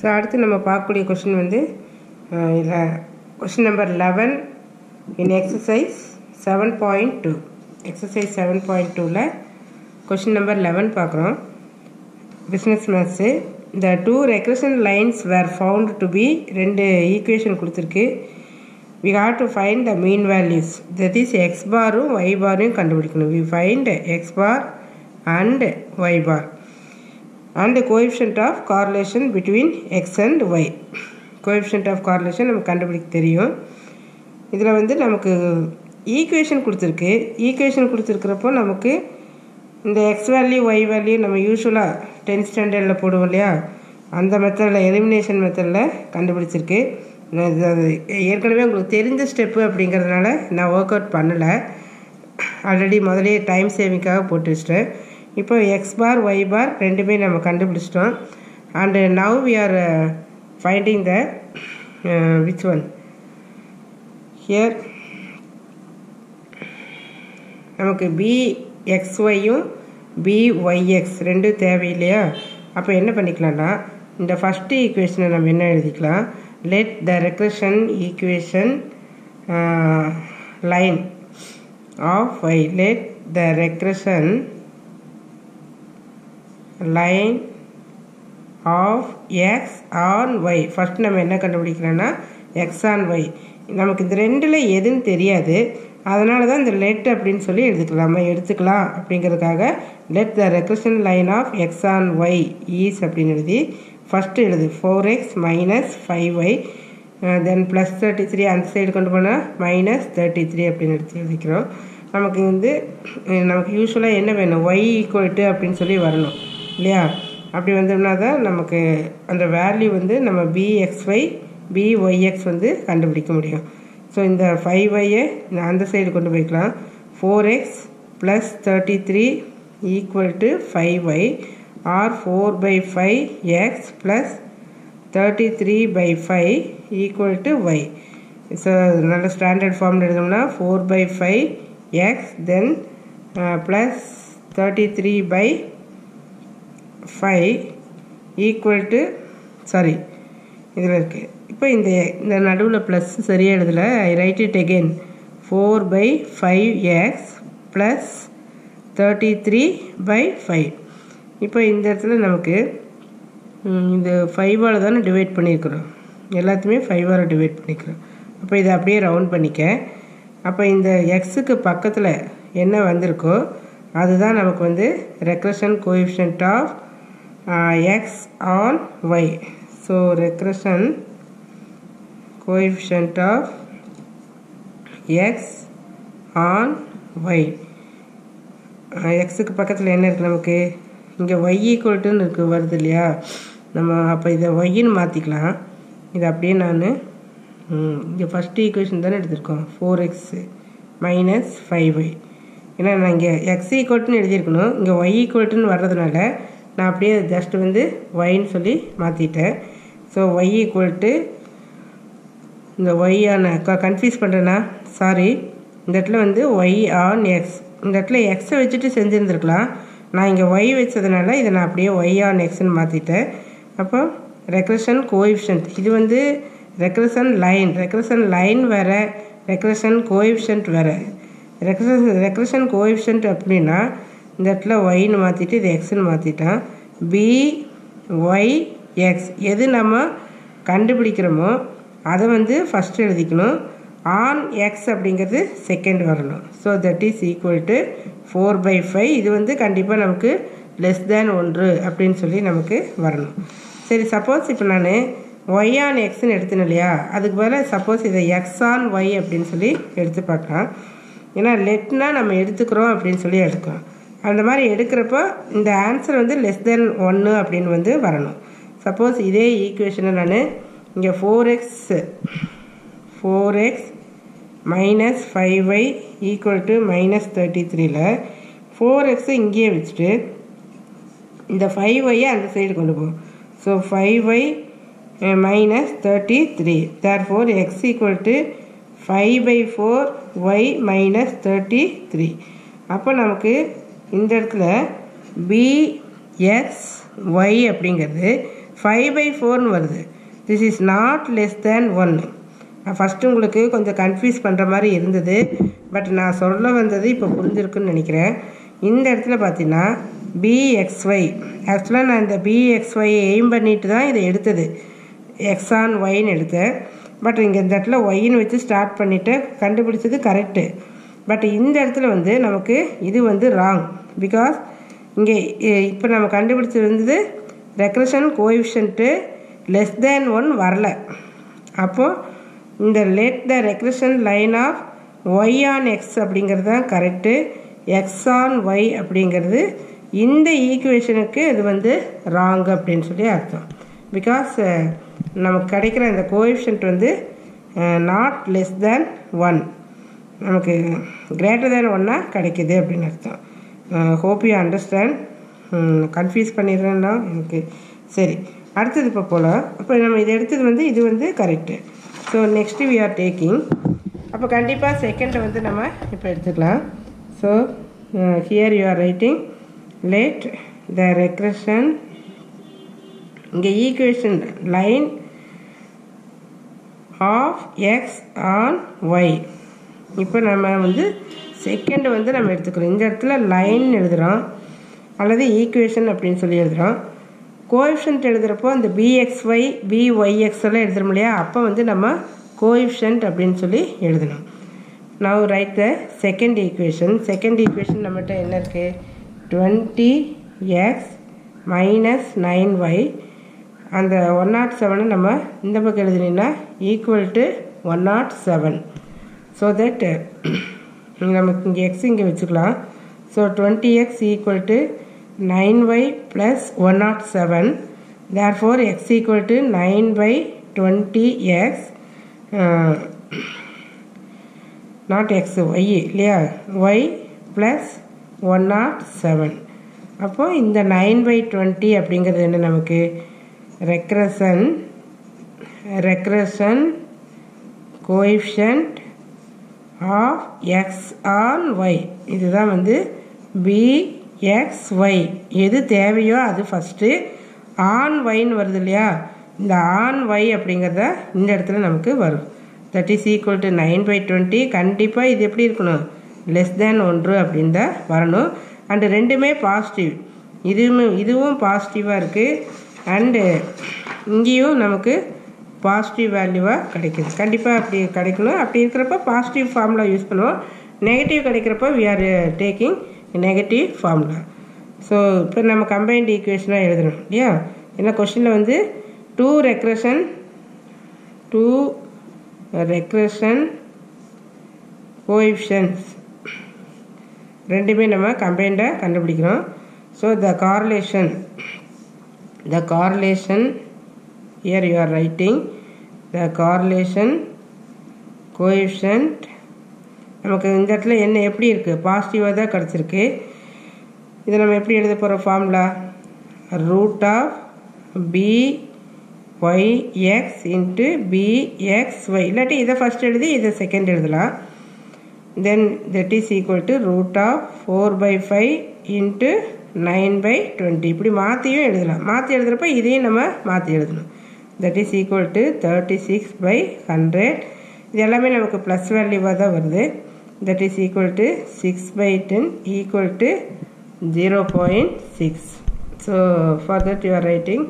so அடுத்து நம்ம பார்க்கக்கூடிய கொஷின் வந்து இதில் question number eleven in exercise seven point two exercise seven point டூவில் கொஷின் நம்பர் லெவன் பார்க்குறோம் பிஸ்னஸ் மேத்ஸு இந்த two regression lines were found to be ரெண்டு ஈக்குவேஷன் கொடுத்துருக்கு we have to find the mean values that is X பாரும் Y பாரையும் கண்டுபிடிக்கணும் we find X bar and Y bar and coefficient of correlation between X and Y coefficient of correlation நமக்கு கண்டுபிடிக்க தெரியும் இதில் வந்து நமக்கு ஈக்குவேஷன் கொடுத்துருக்கு ஈக்குவேஷன் கொடுத்துருக்கிறப்போ நமக்கு இந்த எக்ஸ் வேல்யூ ஒய் வேல்யூ நம்ம யூஸ்வலாக டென்த் ஸ்டாண்டர்டில் போடுவோம் இல்லையா அந்த மெத்தடில் எலிமினேஷன் மெத்தடில் கண்டுபிடிச்சிருக்கு அது ஏற்கனவே உங்களுக்கு தெரிஞ்ச ஸ்டெப்பு அப்படிங்கிறதுனால நான் ஒர்க் அவுட் பண்ணலை ஆல்ரெடி முதலே டைம் சேவிங்காக போட்டு வச்சிட்டேன் இப்போ எக்ஸ் பார் ஒய் பார் ரெண்டுமே நம்ம கண்டுபிடிச்சிட்டோம் and now we are finding the which one here நமக்கு பி எக்ஸ்ஒய்யும் பி ஒய்எக்ஸ் ரெண்டும் தேவையில்லையா அப்போ என்ன பண்ணிக்கலாம்னா இந்த ஃபஸ்ட்டு ஈக்குவேஷனை நம்ம என்ன எழுதிக்கலாம் let the regression equation uh, line of y let the regression line of x on y first நம்ம என்ன கண்டுபிடிக்கிறோன்னா x on y நமக்கு இந்த ரெண்டில் எதுன்னு தெரியாது அதனால தான் இந்த லெட் அப்படின்னு சொல்லி எடுத்துக்கலாமா எடுத்துக்கலாம் அப்படிங்கிறதுக்காக let the regression line of x on y is அப்படின்னு எழுதி ஃபஸ்ட்டு எழுது four x minus five y then plus thirty three அந்த சைடு கொண்டு போனால் மைனஸ் தேர்ட்டி த்ரீ அப்படின்னு எடுத்து எழுதிக்கிறோம் நமக்கு வந்து நமக்கு யூஸ்வலாக என்ன வேணும் ஒய் ஈக்குவல் டு அப்படின்னு சொல்லி வரணும் இல்லையா அப்படி வந்தோம்னா தான் நமக்கு அந்த வேல்யூ வந்து நம்ம பிஎக்ஸ்ஒய் பிஒய்எக்ஸ் வந்து கண்டுபிடிக்க முடியும் ஸோ இந்த ஃபைவ் ஒய்யை அந்த சைடு கொண்டு போய்க்கலாம் four x plus thirty three equal to five y or four by five x plus thirty three by five equal to y so நல்ல ஸ்டாண்டர்ட் ஃபார்மில் எழுதோம்னா four by five x then plus thirty three by five equal to sorry இதில் இருக்குது இப்போ இந்த இந்த நடுவில் plus சரியாக எழுதலை I write it again four by five x plus thirty three by five இப்போ இந்த இடத்துல நமக்கு இந்த ஃபைவால் தானே டிவைட் பண்ணியிருக்கிறோம் எல்லாத்தையுமே ஃபைவால் டிவைட் பண்ணிக்கிறோம் அப்போ இதை அப்படியே ரவுண்ட் பண்ணிக்க அப்போ இந்த எக்ஸுக்கு பக்கத்தில் என்ன வந்திருக்கோ அதுதான் நமக்கு வந்து regression coefficient of x on y so regression coefficient of x on y எக்ஸுக்கு பக்கத்தில் என்ன இருக்குது நமக்கு இங்கே ஒய் ஈக்குவல்ட்டுன்னு இருக்குது வருது இல்லையா நம்ம அப்போ இதை ஒய்ன்னு மாற்றிக்கலாம் இது அப்படியே நான் இங்கே ஃபஸ்ட்டு ஈக்குவேஷன் தானே எடுத்திருக்கோம் four x minus five y ஏன்னா நான் இங்கே எக்ஸ் ஈக்குவல்ட்டுன்னு எழுதியிருக்கணும் இங்கே ஒய் ஈக்குவல்ட்டுன்னு வர்றதுனால நான் அப்படியே ஜஸ்ட் வந்து ஒய்ன்னு சொல்லி மாற்றிட்டேன் ஸோ ஒய் ஈக்குவல்ட்டு இந்த ஒய்யான கன்ஃபியூஸ் பண்ணுறேன்னா சாரி இந்த இடத்துல வந்து ஒய் ஆன் எக்ஸ் இந்த இடத்துல எக்ஸை வச்சுட்டு செஞ்சுருந்துருக்கலாம் நான் இங்கே ஒய் வச்சதுனால இதை நான் அப்படியே ஒய் ஆன் எக்ஸ்ன்னு மாற்றிட்டேன் அப்போ ரெக்ரஷன் கோஎஃபிஷியன்ட் இது வந்து ரெக்ரஷன் லைன் ரெக்ரஷன் லைன் வேறு ரெக்ரஷன் கோஎஃபிஷியன்ட் வேறு ரெக்ரஷன் ரெக்ரஷன் கோஎஃபிஷியன்ட் அப்படின்னா இந்த இடத்துல ஒய்னு மாற்றிட்டு இது எக்ஸ்ன்னு மாற்றிட்டான் பி ஒய் எக்ஸ் எது நம்ம கண்டுபிடிக்கிறோமோ அதை வந்து ஃபஸ்ட்டு எழுதிக்கணும் ஆன் எக்ஸ் அப்படிங்கிறது செகண்ட் வரணும் so that is equal to four by five இது வந்து கண்டிப்பாக நமக்கு லெஸ் தேன் ஒன்று அப்படின்னு சொல்லி நமக்கு வரணும் சரி சப்போஸ் இப்போ நான் ஒய் ஆன் எக்ஸ்ன்னு எடுத்தேன் இல்லையா அதுக்கு பதிலாக சப்போஸ் இதை எக்ஸ் ஆன் ஒய் அப்படின்னு சொல்லி எடுத்து பார்க்கலாம் ஏன்னா லெட்னா நம்ம எடுத்துக்கிறோம் அப்படின்னு சொல்லி எடுக்கிறோம் அந்த மாதிரி எடுக்கிறப்போ இந்த ஆன்சர் வந்து லெஸ் தென் ஒன்று அப்படின்னு வந்து வரணும் சப்போஸ் இதே ஈக்குவேஷனை நான் இங்கே four x four x minus five y equal to minus thirty த்ரீல ஃபோர் எக்ஸை இங்கேயே வச்சுட்டு இந்த ஃபைவ் ஒய்யை அந்த சைடு கொண்டு போகும் so five y minus thirty three there four x equal to five by four y minus thirty three அப்போ நமக்கு இந்த இடத்துல பி எக்ஸ் ஒய் அப்படிங்கிறது ஃபைவ் பை ஃபோர்னு வருது this is not less than ஒன்று ஃபஸ்ட்டு உங்களுக்கு கொஞ்சம் கன்ஃபியூஸ் பண்ணுற மாதிரி இருந்தது பட் நான் சொல்ல வந்தது இப்போ புரிஞ்சிருக்குன்னு நினைக்கிறேன் இந்த இடத்துல பார்த்தீங்கன்னா பிஎக்ஸ்ஒய் ஆக்சுவலாக நான் இந்த பிஎக்ஸ்ஒய் எய்ம் பண்ணிட்டு தான் இதை எடுத்தது எக்ஸ் ஆன் ஒய்ன்னு எடுத்தேன் பட் இங்கே இந்த இடத்துல ஒய்ன்னு வச்சு ஸ்டார்ட் பண்ணிவிட்டு கண்டுபிடிச்சது கரெக்டு பட் இந்த இடத்துல வந்து நமக்கு இது வந்து ராங் பிகாஸ் இங்கே இப்போ நம்ம கண்டுபிடிச்சது வந்து regression coefficient less than one வரல அப்போது இந்த let the regression line of y on x அப்படிங்கிறது தான் கரெக்டு எக்ஸ் ஆன் ஒய் அப்படிங்கிறது இந்த ஈக்குவேஷனுக்கு இது வந்து ராங் அப்படின்னு சொல்லி அர்த்தம் பிகாஸ் நமக்கு கிடைக்கிற இந்த கோஎஃபிஷியன்ட் வந்து நாட் லெஸ் தேன் ஒன் நமக்கு கிரேட்டர் தேன் ஒன்னாக கிடைக்கிது அப்படின்னு அர்த்தம் ஹோப் யூ அண்டர்ஸ்டாண்ட் கன்ஃபியூஸ் பண்ணிடுறேன்னா எனக்கு சரி அடுத்தது இப்போ போல் அப்போ நம்ம இது எடுத்தது வந்து இது வந்து correct so next we are taking அப்போ கண்டிப்பாக செகண்டை வந்து நம்ம இப்போ எடுத்துக்கலாம் so here you are writing let the regression இங்கே equation line of x on y இப்போ நம்ம வந்து செகண்ட் வந்து நம்ம எடுத்துக்கிறோம் இந்த இடத்துல லைன் எழுதுகிறோம் அல்லது ஈக்குவேஷன் அப்படின்னு சொல்லி எழுதுகிறோம் கோஎஃபிஷியன்ட் எழுதுகிறப்போ அந்த பிஎக்ஸ்ஒய் பிஒய்எக்ஸ் எல்லாம் எழுதுறோம் இல்லையா அப்போ வந்து நம்ம கோஎஃபிஷியன்ட் அப்படின்னு சொல்லி எழுதணும் now write the second equation second equation நம்மகிட்ட என்ன இருக்குது twenty x minus nine y அந்த ஒன் நாட் செவனை நம்ம இந்த பக்கம் எழுதுனீங்கன்னா equal to one nought seven so that நமக்கு இங்கே எக்ஸ் இங்கே வச்சுக்கலாம் so twenty x equal to nine y plus one nought seven there four x equal to nine by twenty x not x y இல்லையா y plus one nought seven அப்போது இந்த nine by twenty அப்படிங்கிறது என்ன நமக்கு regression regression coefficient of x on y இதுதான் வந்து B x Y எது தேவையோ அது ஃபஸ்ட்டு ஆன் ஒய்ன்னு வருது இல்லையா இந்த ஆன் ஒய் அப்படிங்கிறத இந்த இடத்துல நமக்கு வரும் that is equal to nine by twenty கண்டிப்பாக இது எப்படி இருக்கணும் லெஸ் தேன் ஒன்று அப்படின்னு தான் வரணும் அண்டு ரெண்டுமே பாசிட்டிவ் இதுவும் இதுவும் பாசிட்டிவாக இருக்குது அண்டு இங்கேயும் நமக்கு பாசிட்டிவ் வேல்யூவாக கிடைக்குது கண்டிப்பாக அப்படி கிடைக்கணும் அப்படி இருக்கிறப்ப பாசிட்டிவ் ஃபார்முலா யூஸ் பண்ணுவோம் நெகட்டிவ் கிடைக்கிறப்ப we are taking negative formula so இப்போ நம்ம கம்பைன்ட் ஈக்குவேஷனாக எழுதணும் இல்லையா ஏன்னா கொஷினில் வந்து two regression two regression coefficients ரெண்டுமே நம்ம கம்பைண்டாக கண்டுபிடிக்கிறோம் so the correlation the correlation here you are writing the correlation coefficient நமக்கு இந்த இடத்துல என்ன எப்படி இருக்குது பாசிட்டிவாக தான் கிடச்சிருக்கு இதை நம்ம எப்படி எழுத போகிறோம் formula root of b y x into b x y இல்லாட்டி இதை ஃபஸ்ட் எழுதி இதை செகண்ட் எழுதலாம் then that is equal to root of four by five into nine by twenty இப்படி மாற்றியும் எழுதலாம் மாற்றி எழுதுகிறப்ப இதையும் நம்ம மாற்றி எழுதணும் that is equal to thirty six by hundred இது எல்லாமே நமக்கு ப்ளஸ் வேல்யூவாக தான் வருது that is equal to six by ten equal to zero point six so far that you are writing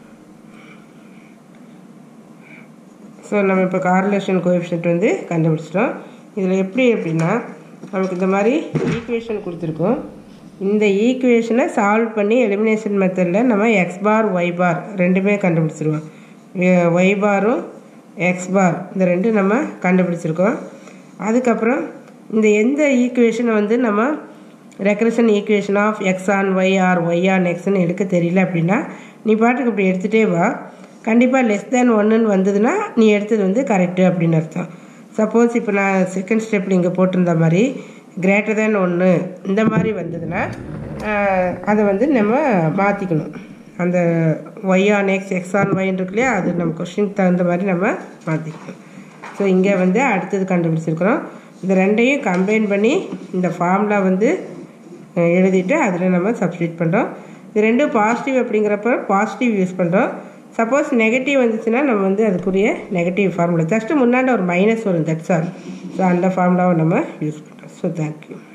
so நம்ம இப்போ கார்லேஷன் கோஎஃபிஷியன்ட் வந்து கண்டுபிடிச்சிட்டோம் இதில் எப்படி அப்படின்னா நமக்கு இந்த மாதிரி ஈக்குவேஷன் கொடுத்துருக்கோம் இந்த ஈக்குவேஷனை சால்வ் பண்ணி எலிமினேஷன் மெத்தடில் நம்ம எக்ஸ் பார் ஒய் பார் ரெண்டுமே கண்டுபிடிச்சிருவோம் ஒய் பாரும் எக்ஸ் பார் இந்த ரெண்டும் நம்ம கண்டுபிடிச்சிருக்கோம் அதுக்கப்புறம் இந்த எந்த ஈக்குவேஷனை வந்து நம்ம regression equation of x on y or y on எக்ஸ்னு எடுக்க தெரியல அப்படின்னா நீ பாட்டுக்கு இப்படி எடுத்துகிட்டே வா கண்டிப்பாக லெஸ் தேன் ஒன்றுன்னு வந்ததுன்னா நீ எடுத்தது வந்து கரெக்டு அப்படின்னு அர்த்தம் சப்போஸ் இப்போ நான் செகண்ட் ஸ்டெப்பில் இங்கே போட்டிருந்த மாதிரி கிரேட்டர் தேன் ஒன்று இந்த மாதிரி வந்ததுன்னா அதை வந்து நம்ம மாற்றிக்கணும் அந்த y on x x on ஒய்ன்னு இருக்கு இல்லையா அது நம்ம கொஷினுக்கு தகுந்த மாதிரி நம்ம மாற்றிக்கணும் ஸோ இங்கே வந்து அடுத்தது கண்டுபிடிச்சிருக்கிறோம் இந்த ரெண்டையும் கம்பைன் பண்ணி இந்த ஃபார்முலா வந்து எழுதிட்டு அதில் நம்ம சப்ஸ்டியூட் பண்ணுறோம் இது ரெண்டும் பாசிட்டிவ் அப்படிங்கிறப்ப பாசிட்டிவ் யூஸ் பண்ணுறோம் சப்போஸ் நெகட்டிவ் வந்துச்சுன்னா நம்ம வந்து அதுக்குரிய நெகட்டிவ் ஃபார்முலா ஜஸ்ட்டு முன்னாடி ஒரு மைனஸ் வரும் தட்ஸ் ஆல் ஸோ அந்த ஃபார்முலாவை நம்ம யூஸ் பண்ணுறோம் ஸோ தேங்க்யூ